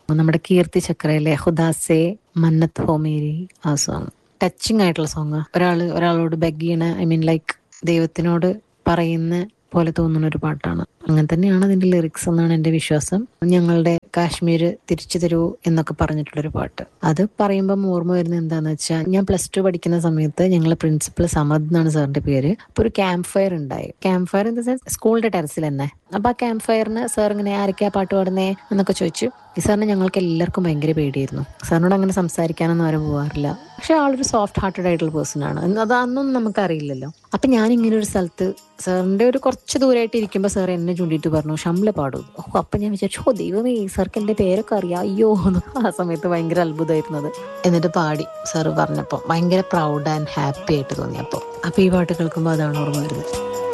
നമ്മുടെ കീർത്തി ചക്രയിലെ ഹുദാസെ മന്നത്ത് ഹോമേരി ആ song touching ആയിട്ടുള്ള സോങ് ഒരാള് ഒരാളോട് ബെഗ് ചെയ്യണ ഐ മീൻ ലൈക്ക് ദൈവത്തിനോട് പറയുന്ന പോലെ തോന്നുന്ന ഒരു പാട്ടാണ് അങ്ങനെ തന്നെയാണ് അതിന്റെ ലിറിക്സ് എന്നാണ് എന്റെ വിശ്വാസം ഞങ്ങളുടെ കാശ്മീർ തിരിച്ചു തരൂ എന്നൊക്കെ പറഞ്ഞിട്ടുള്ളൊരു പാട്ട് അത് പറയുമ്പോൾ ഓർമ്മ വരുന്നത് എന്താന്ന് വെച്ചാൽ ഞാൻ പ്ലസ് ടു പഠിക്കുന്ന സമയത്ത് ഞങ്ങളെ പ്രിൻസിപ്പൽ സമദ് എന്നാണ് സാറിന്റെ പേര് അപ്പൊ ഒരു ക്യാമ്പ് ഫയർ ഉണ്ടായി camp fire in the sense സ്കൂളിന്റെ ടെറസിൽ തന്നെ അപ്പൊ ആ ക്യാമ്പ് ഫയറിന് സാർ ഇങ്ങനെ ആരൊക്കെയാ പാട്ട് പാടുന്നേ എന്നൊക്കെ ചോദിച്ചു ഈ സാറിന് ഞങ്ങൾക്ക് എല്ലാവർക്കും ഭയങ്കര പേടിയായിരുന്നു സാറിനോട് അങ്ങനെ സംസാരിക്കാനൊന്നും ആരും പോകാറില്ല പക്ഷെ ആളൊരു സോഫ്റ്റ് ഹാർട്ടഡ് ആയിട്ടുള്ള പേഴ്സൺ ആണ് എന്ന് അത് അന്നൊന്നും നമുക്കറിയില്ലല്ലോ അപ്പൊ ഞാൻ ഇങ്ങനെ ഒരു സ്ഥലത്ത് സാറിന്റെ ഒരു കുറച്ച് ദൂരമായിട്ട് ഇരിക്കുമ്പോൾ സാർ എന്നെ ചൂണ്ടിയിട്ട് പറഞ്ഞു ഷംല പാടും ഓ അപ്പൊ ഞാൻ വിചാരിച്ചു ഓ ദൈവമേ സാർക്ക് എന്റെ പേരൊക്കെ അറിയാം അയ്യോ എന്ന് ആ സമയത്ത് ഭയങ്കര അത്ഭുതമായിരുന്നത് എന്നിട്ട് പാടി സാറ് പറഞ്ഞപ്പോൾ ഭയങ്കര പ്രൗഡ് ആൻഡ് ഹാപ്പി ആയിട്ട് തോന്നി അപ്പോൾ അപ്പൊ ഈ പാട്ട് കേൾക്കുമ്പോൾ അതാണ് ഓർമ്മ വരുന്നത്